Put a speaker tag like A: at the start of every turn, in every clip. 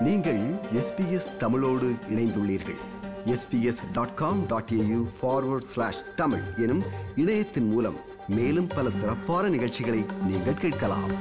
A: நீங்கள் எஸ்பிஎஸ் தமிழோடு இணைந்துள்ளீர்கள் SBS dot com dot AU forward slash Tamil எனும் இணையத்தின் மூலம் மேலும் பல சிறப்பான நிகழ்ச்சிகளை நீங்கள் கேட்கலாம்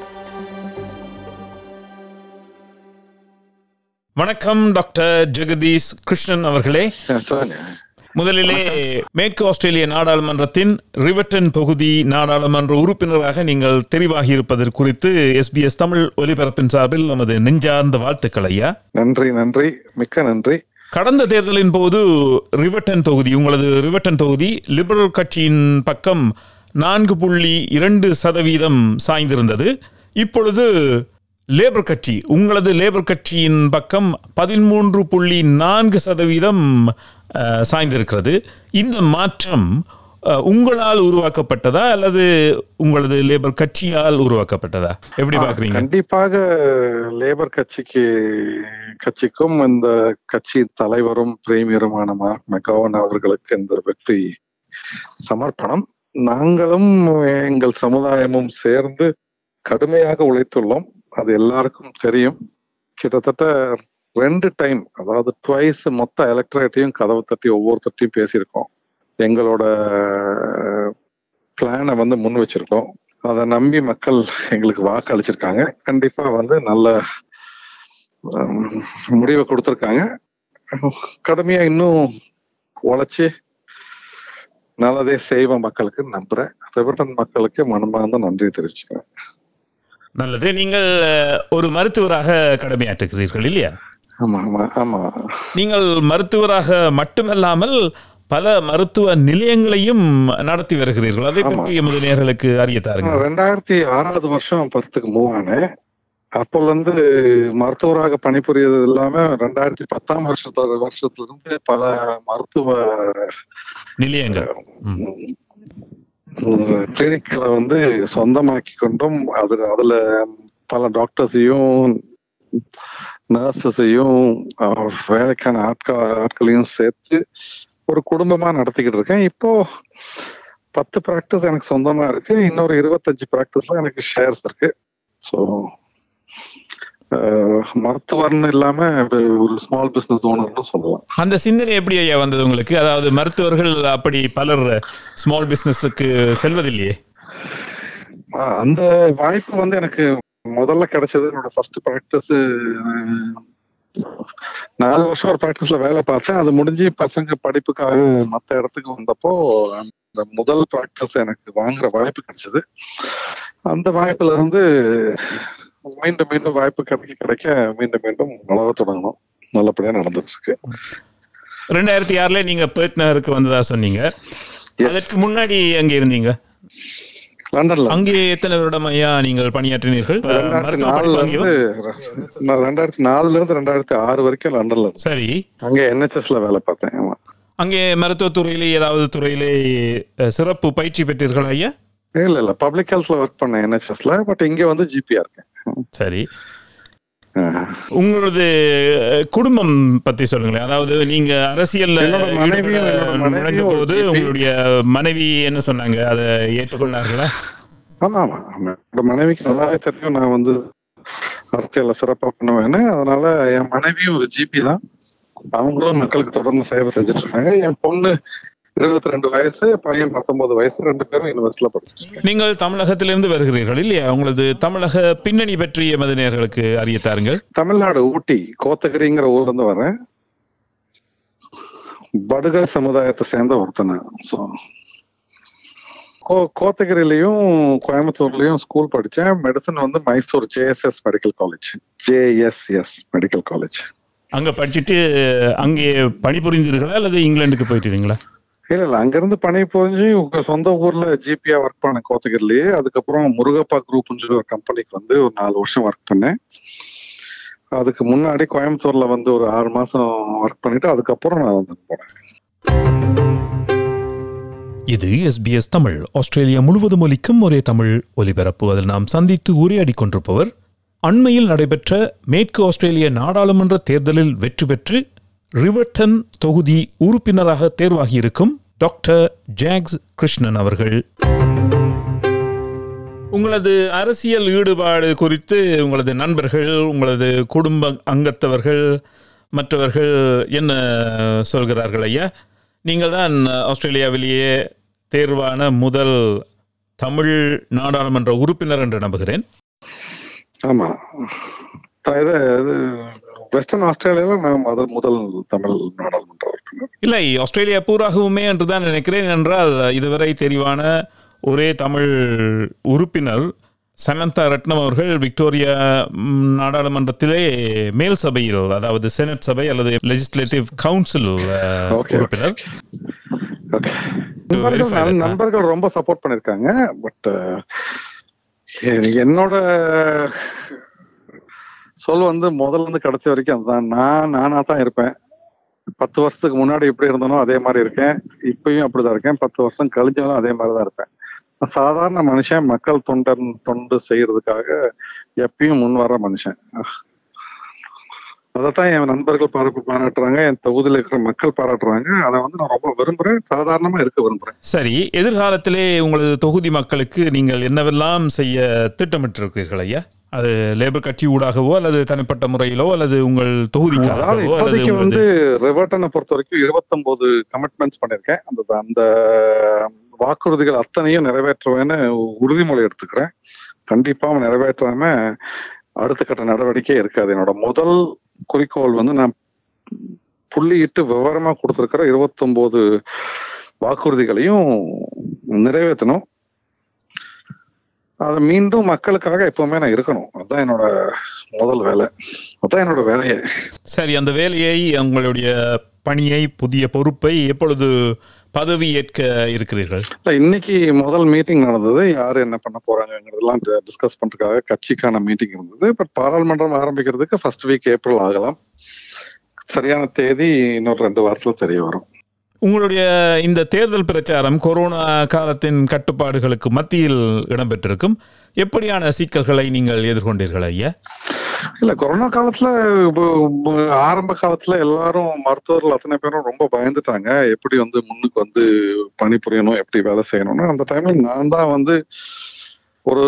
B: வணக்கம் டாக்டர் ஜெகதீஷ் கிருஷ்ணன் அவர்களே
C: சொல்லுங்க
B: முதலிலே மேற்கு ஆஸ்திரேலிய நாடாளுமன்றத்தின் ரிவட்டன் பகுதி நாடாளுமன்ற உறுப்பினராக நீங்கள் தெரிவாகி இருப்பது குறித்து எஸ்பிஎஸ் தமிழ் ஒலிபரப்பின் சார்பில் நமது நெஞ்சார்ந்த வாழ்த்துக்கள் ஐயா
C: நன்றி நன்றி மிக்க நன்றி
B: கடந்த தேர்தலின் போது ரிவட்டன் தொகுதி உங்களது ரிவட்டன் தொகுதி லிபரல் கட்சியின் பக்கம் நான்கு புள்ளி இரண்டு சதவீதம் சாய்ந்திருந்தது இப்பொழுது லேபர் கட்சி உங்களது லேபர் கட்சியின் பக்கம் பதிமூன்று புள்ளி நான்கு சதவீதம் அஹ், சாய்ந்திருக்கிறது இந்த மாற்றம் அஹ், உங்களால் உருவாக்கப்பட்டதா அல்லது உங்களது லேபர் கட்சியால் உருவாக்கப்பட்டதா எப்படி பாக்குறீங்க
C: கண்டிப்பாக லேபர் கட்சிக்கு கட்சிக்கும் இந்த கட்சி தலைவரும் பிரீமியருமான மார்க் மெகோவன் அவர்களுக்கு இந்த வெற்றி சமர்ப்பணம் நாங்களும் எங்கள் சமுதாயமும் சேர்ந்து கடுமையாக உழைத்துள்ளோம் அது எல்லாருக்கும் தெரியும் கிட்டத்தட்ட ரெண்டு டைம் அதாவது ட்வைஸ் மொத்த எலக்ட்ரேட்டையும் கதவை தட்டி ஒவ்வொருத்தட்டையும் பேசியிருக்கோம் எங்களோட பிளானை வந்து முன் வச்சிருக்கோம் அதை நம்பி மக்கள் எங்களுக்கு வாக்கு அளிச்சிருக்காங்க கண்டிப்பா வந்து நல்ல ஹம், முடிவை கொடுத்துருக்காங்க கடுமையா இன்னும் உழைச்சு நல்லதே செய்வோம் மக்களுக்கு நம்புறேன் ரிபர்டன் மக்களுக்கு மனமார்ந்த நன்றி தெரிவிச்சுக்கிறேன்
B: நல்லது நீங்கள் அஹ், ஒரு மருத்துவராக கடமையாற்றுகிறீர்கள் இல்லையா
C: ஆமா ஆமா ஆமா
B: நீங்கள் மருத்துவராக மட்டுமல்லாமல் பல மருத்துவ நிலையங்களையும் நடத்தி வருகிறீர்கள் அதை
C: ஆமா.
B: பற்றி எமது நேர்களுக்கு அறிய தாருங்கள்
C: ரெண்டாயிரத்தி ஆறாவது வருஷம் பத்துக்கு மூவ் ஆனேன் அப்போல இருந்து மருத்துவராக பணிபுரியது இல்லாம ரெண்டாயிரத்தி பத்தாம் வருஷத்துல வருஷத்துல இருந்து பல மருத்துவ
B: நிலையங்கள் ம்.
C: கிளினிக்களை வந்து சொந்தமாக்கி கொண்டும் அது அதுல பல டாக்டர்ஸையும் நர்சஸையும் வேலைக்கான ஆட்கள் ஆட்களையும் சேர்த்து ஒரு குடும்பமா நடத்திக்கிட்டு இருக்கேன் இப்போ பத்து ப்ராக்டிஸ் எனக்கு சொந்தமா இருக்கு இன்னொரு இருபத்தஞ்சு ப்ராக்டிஸ்ல எனக்கு ஷேர்ஸ் இருக்கு ஸோ மருத்துவர்னு இல்லாம ஒரு ஸ்மால் பிசினஸ் ஓனர்னு சொல்லலாம்
B: அந்த சிந்தனை எப்படி ஐயா வந்தது உங்களுக்கு அதாவது மருத்துவர்கள் அப்படி பலர் ஸ்மால் பிசினஸுக்கு செல்வதில்லையே
C: ஆஹ் அந்த வாய்ப்பு வந்து எனக்கு முதல்ல கிடைச்சது என்னோட ஃபர்ஸ்ட் ப்ராக்டிஸ் நாலு வருஷம் ஒரு ப்ராக்டிஸ்ல வேலை பார்த்தேன் அது முடிஞ்சு பசங்க படிப்புக்காக மத்த இடத்துக்கு வந்தப்போ அந்த முதல் ப்ராக்டிஸ் எனக்கு வாங்குற வாய்ப்பு கிடைச்சது அந்த வாய்ப்புல இருந்து மீண்டும் மீண்டும் வாய்ப்பு கிடைக்க கிடைக்க மீண்டும் மீண்டும் வளர தொடங்கணும் நல்லபடியா நடந்துட்டு இருக்கு
B: ரெண்டாயிரத்தி ஆறுல நீங்க பேர்த் நகருக்கு வந்ததா சொன்னீங்க அதற்கு முன்னாடி அங்கே இருந்தீங்க
C: லண்டன்ல
B: அங்கே எத்தனை வருடம் ஐயா நீங்கள் பணியாற்றினீர்கள்
C: ரெண்டாயிரத்தி
B: மருத்துவ
C: நாலுல
B: படிப்பு
C: இருந்து நான் ரெண்டாயிரத்தி நாலுல இருந்து ரெண்டாயிரத்தி ஆறு வரைக்கும் லண்டன்ல இருந்தேன்
B: சரி
C: அங்க என்ஹெச்எஸ்ல வேலை பார்த்தேன் ஆமா
B: அங்கே மருத்துவத்துறையிலே ஏதாவது துறையிலே அஹ், சிறப்பு பயிற்சி பெற்றீர்கள் ஐயா
C: இல்ல இல்ல பப்ளிக் ஹெல்த்ல ஒர்க் பண்ணேன் என்ஹெச்எஸ்ல பட் இங்க வந்து ஜிபியா இருக்கேன்
B: சரி
C: ஆஹ்.
B: உங்களது அஹ், குடும்பம் பத்தி சொல்லுங்களேன் அதாவது நீங்க அரசியல்ல
C: என்னோட மனைவியும்
B: ஈடுபட
C: என்னோட மனைவியும்
B: நுழைந்த
C: ஒரு
B: போது
C: GP.
B: உங்களுடைய மனைவி என்ன சொன்னாங்க அதை ஏற்றுக்கொண்டார்களா
C: ஆமா ஆமா ஆமா என்னோட மனைவிக்கு நல்லாவே தெரியும் நான் வந்து அரசியல்ல சிறப்பா பண்ணுவேன்னு அதனால என் மனைவியும் ஒரு ஜிபி தான் அவங்களும் மக்களுக்கு தொடர்ந்து சேவை செஞ்சுட்டு இருக்காங்க என் பொண்ணு இருபத்தி ரெண்டு வயசு பையன் பத்தொன்பது வயசு ரெண்டு பேரும் யூனிவர்சிட்டியில படிச்சுட்டு இருக்காங்க
B: நீங்கள் தமிழகத்திலிருந்து வருகிறீர்கள் இல்லையா உங்களது தமிழக பின்னணி பற்றி எமது நேர்களுக்கு அறிய தாருங்கள்
C: தமிழ்நாடு ஊட்டி கோத்தகிரிங்கிற ஊர்ல இருந்து வரேன் படுகர் சமுதாயத்தை சேர்ந்த ஒருத்தனை ஸோ கோ கோத்தகிரிலையும் கோயம்புத்தூர்லயும் ஸ்கூல் படிச்சேன் மெடிசன் வந்து Mysore JSS medical college JSS medical college
B: அங்க படிச்சுட்டு அங்கே பணிபுரிந்தீர்களா அல்லது இங்கிலாந்துக்கு போயிட்டீங்களா
C: இல்ல இல்ல அங்கிருந்து பணி புரிஞ்சு உங்க சொந்த ஊர்ல ஜிபியா ஒர்க் பண்ணேன் கோத்தகிரிலேயே அதுக்கப்புறம் முருகப்பா குரூப்னு சொல்லி ஒரு கம்பெனிக்கு வந்து ஒரு நாலு வருஷம் ஒர்க் பண்ணேன் அதுக்கு முன்னாடி கோயம்புத்தூர்ல வந்து ஒரு ஆறு மாசம் ஒர்க் பண்ணிட்டு அதுக்கப்புறம் நான் வந்து போனேன்
B: இது எஸ்பிஎஸ் தமிழ் ஆஸ்திரேலியா முழுவதும் ஒலிக்கும் ஒரே தமிழ் ஒலிபரப்பு அதில் நாம் சந்தித்து உரையாடி கொண்டிருப்பவர் அண்மையில் நடைபெற்ற மேற்கு ஆஸ்திரேலிய நாடாளுமன்ற தேர்தலில் வெற்றி பெற்று ரிவர்டன் தொகுதி உறுப்பினராக தேர்வாகியிருக்கும் டாக்டர் ஜாக்ஸ் கிருஷ்ணன் அவர்கள் உங்களது அரசியல் ஈடுபாடு குறித்து உங்களது நண்பர்கள் உங்களது குடும்ப அங்கத்தவர்கள் மற்றவர்கள் என்ன சொல்கிறார்கள் ஐயா நீங்கள் தான் ஆஸ்திரேலியாவிலேயே தேர்வான முதல் தமிழ் நாடாளுமன்ற உறுப்பினர் என்று நம்புகிறேன்
C: ஆமா த- இது இது வெஸ்டர்ன் ஆஸ்திரேலியால நான் முதல் முதல் தமிழ் நாடாளுமன்ற உறுப்பினர்
B: இல்லை ஆஸ்திரேலியா பூராகவுமே என்று தான் நினைக்கிறேன் என்றால் இதுவரை தெரிவான ஒரே தமிழ் உறுப்பினர் சமந்தா ரத்னம் அவர்கள் விக்டோரியா ம், நாடாளுமன்றத்திலே மேல் சபையில் அதாவது செனட் சபை அல்லது லெஜிஸ்லேட்டிவ் கவுன்சில் அஹ்,
C: Okay.
B: உறுப்பினர்
C: ஓகே நண்பர்கள்
B: verify that.
C: நண்பர்கள் ரொம்ப சப்போர்ட் பண்ணிருக்காங்க பட் என்னோட சொல் வந்து முதல்ல இருந்து கடைசி வரைக்கும் அதுதான் நான் நானா தான் இருப்பேன் பத்து வருஷத்துக்கு முன்னாடி எப்படி இருந்தனோ அதே மாதிரி இருக்கேன் இப்பயும் அப்படிதான் இருக்கேன் பத்து வருஷம் கழிஞ்சாலும் அதே மாதிரி தான் இருப்பேன் நான் சாதாரண மனுஷன் மக்கள் தொண்டன் தொண்டு செய்யறதுக்காக எப்பயும் முன் வர மனுஷன் அதைத்தான் என் நண்பர்கள் பாராட்டு பாராட்டுறாங்க என் தொகுதியில் இருக்கிற மக்கள் பாராட்டுறாங்க அதை வந்து நான் ரொம்ப விரும்புறேன் சாதாரணமா இருக்க விரும்புறேன்
B: சரி எதிர்காலத்திலே உங்களது தொகுதி மக்களுக்கு நீங்கள் என்னவெல்லாம் செய்ய திட்டமிட்டிருக்கிறீர்கள் ஐயா அது லேபர் கட்சி ஊடாகவோ அல்லது தனிப்பட்ட முறையிலோ அல்லது உங்கள்
C: அதாவது
B: தொகுதிக்காகவோ அல்லது
C: இப்போதைக்கு
B: உங்களது
C: வந்து ரிவர்டனை பொறுத்த வரைக்கும் இருபத்தொன்பது கமிட்மெண்ட்ஸ் பண்ணிருக்கேன் அந்த அந்த வாக்குறுதிகள் அத்தனையும் நிறைவேற்றுவேன்னு உறுதிமொழி எடுத்துக்கிறேன் கண்டிப்பா நிறைவேற்றாம அடுத்த கட்ட நடவடிக்கை இருக்காது என்னோட முதல் குறிக்கோள் வந்து நான் புள்ளியிட்டு விவரமா கொடுத்துருக்கிற இருபத்தொன்பது வாக்குறுதிகளையும் நிறைவேற்றணும் அதை மீண்டும் மக்களுக்காக எப்பவுமே நான் இருக்கணும் அதுதான் என்னோட முதல் வேலை அதான் என்னோட வேலையே
B: சரி அந்த வேலையை உங்களுடைய பணியை புதிய பொறுப்பை எப்பொழுது பதவி ஏற்க இருக்கிறீர்கள்
C: இல்ல இன்னைக்கு முதல் மீட்டிங் நடந்தது யாரு என்ன பண்ண போறாங்கிறதெல்லாம் டிஸ்கஸ் பண்றதுக்காக கட்சிக்கான மீட்டிங் இருந்தது பட் பாராளுமன்றம் ஆரம்பிக்கிறதுக்கு ஃபர்ஸ்ட் வீக் ஏப்ரல் ஆகலாம் சரியான தேதி இன்னொரு ரெண்டு வாரத்துல தெரிய வரும்
B: உங்களுடைய இந்த தேர்தல் பிரச்சாரம் கொரோனா காலத்தின் கட்டுப்பாடுகளுக்கு மத்தியில் இடம்பெற்றிருக்கும் எப்படியான சிக்கல்களை நீங்கள் எதிர்கொண்டீர்கள் ஐயா
C: இல்ல கொரோனா காலத்துல ப- ப- ஆரம்ப காலத்துல எல்லாரும் மருத்துவர்கள் அத்தனை பேரும் ரொம்ப பயந்துட்டாங்க எப்படி வந்து முன்னுக்கு வந்து பணிபுரியணும் எப்படி வேலை செய்யணும்னு அந்த டைம்ல நான் தான் வந்து ஒரு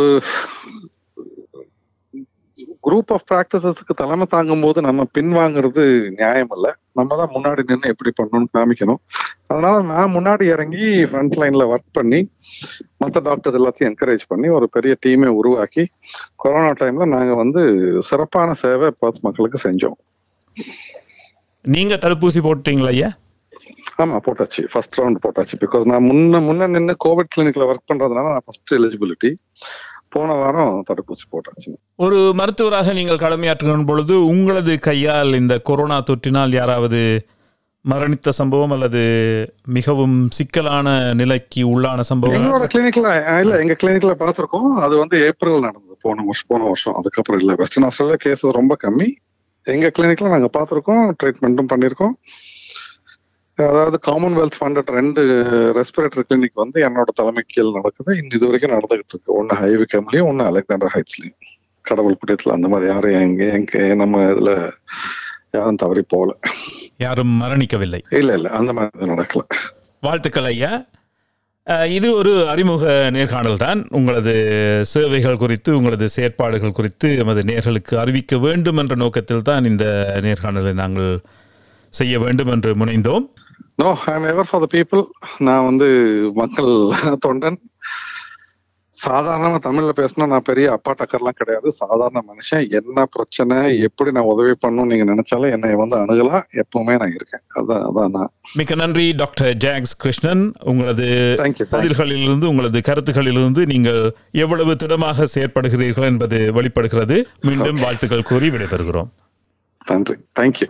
C: குரூப் ஆஃப் ப்ராக்டிசஸ்க்கு தலைமை தாங்கும் போது நம்ம பின்வாங்குறது நியாயம் இல்ல நம்ம தான் முன்னாடி நின்று எப்படி பண்ணணும்னு காமிக்கணும் அதனால நான் முன்னாடி இறங்கி ஃப்ரண்ட் லைன்ல ஒர்க் பண்ணி மற்ற டாக்டர்ஸ் எல்லாத்தையும் என்கரேஜ் பண்ணி ஒரு பெரிய டீமை உருவாக்கி கொரோனா டைம்ல நாங்க வந்து சிறப்பான சேவை பர்த் மக்களுக்கு செஞ்சோம்
B: நீங்க தடுப்பூசி போட்டீங்களா ஐயா
C: ஆமா போட்டாச்சு ஃபர்ஸ்ட் ரவுண்ட் போட்டாச்சு பிகாஸ் நான் முன்ன முன்ன நின்று கோவிட் கிளினிக்ல ஒர்க் பண்றதுனால நான் ஃபர்ஸ்ட் எலிஜிபிலிட்டி போன வாரம் தடுப்பூசி போட்டாச்சு
B: ஒரு மருத்துவராக நீங்கள் கடமையாற்றுகிற பொழுது உங்களது கையால் இந்த கொரோனா தொற்றினால் யாராவது மரணித்த சம்பவம் அல்லது மிகவும் சிக்கலான நிலைக்கு உள்ளான சம்பவம்
C: எங்களோட கிளினிக்ல இல்ல எங்க கிளினிக்ல பார்த்திருக்கோம் அது வந்து ஏப்ரல் நடந்தது போன வருஷம் போன வருஷம் அதுக்கப்புறம் இல்ல வெஸ்டர்ன் ஆஸ்திரேலியா கேசஸ் ரொம்ப கம்மி எங்க கிளினிக்ல நாங்க பார்த்திருக்கோம் ட்ரீட்மெண்ட்டும் பண்ணியிருக்கோம் அதாவது காமன்வெல்த் ஃபண்டட் ரெண்டு ரெஸ்பிரேட்டரி கிளினிக் வந்து என்னோட தலைமை கீழ் நடக்குது இன்னும் இது வரைக்கும் நடந்துகிட்டு இருக்கு ஒன்னு ஹைவே கேம்லயும் ஒன்னு அலெக்சாண்டர் ஹைட்ஸ்லயும் கடவுள் குடியத்துல அந்த மாதிரி யாரும் எங்க எங்க நம்ம இதுல யாரும் தவறி போகல
B: யாரும் மரணிக்கவில்லை
C: இல்ல இல்ல அந்த மாதிரி இது நடக்கல
B: வாழ்த்துக்கள் ஐயா அஹ், இது ஒரு அறிமுக நேர்காணல் தான் உங்களது சேவைகள் குறித்து உங்களது செயற்பாடுகள் குறித்து எமது நேர்களுக்கு அறிவிக்க வேண்டும் என்ற நோக்கத்தில் தான் இந்த நேர்காணலை நாங்கள் செய்ய வேண்டும் என்று முனைந்தோம்
C: no I am ever for the people நான் வந்து மக்கள் தொண்டன் சாதாரணமா தமிழ்ல பேசினா நான் பெரிய அப்பா டக்கர்லாம் கிடையாது சாதாரண மனுஷன் என்ன பிரச்சனை எப்படி நான் உதவி பண்ணணும்னு நீங்க நினைச்சாலும் என்னை வந்து அணுகலாம் எப்பவுமே நான் இருக்கேன் அதான் அதான் நான்
B: மிக்க நன்றி டாக்டர் ஜாக்ஸ் கிருஷ்ணன் உங்களது
C: தேங்க்யூ
B: பதில்களிலிருந்து உங்களது கருத்துக்களிலிருந்து நீங்கள் எவ்வளவு திடமாக செயற்படுகிறீர்கள் என்பது வெளிப்படுகிறது மீண்டும் வாழ்த்துக்கள் கூறி விடைபெறுகிறோம்
C: நன்றி தேங்க்யூ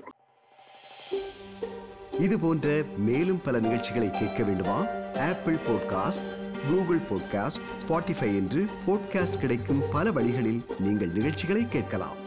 A: இது போன்ற மேலும் பல நிகழ்ச்சிகளை கேட்க வேண்டுமா Apple podcast Google podcast Spotify என்று பாட்காஸ்ட் கிடைக்கும் பல வழிகளில் நீங்கள் நிகழ்ச்சிகளை கேட்கலாம்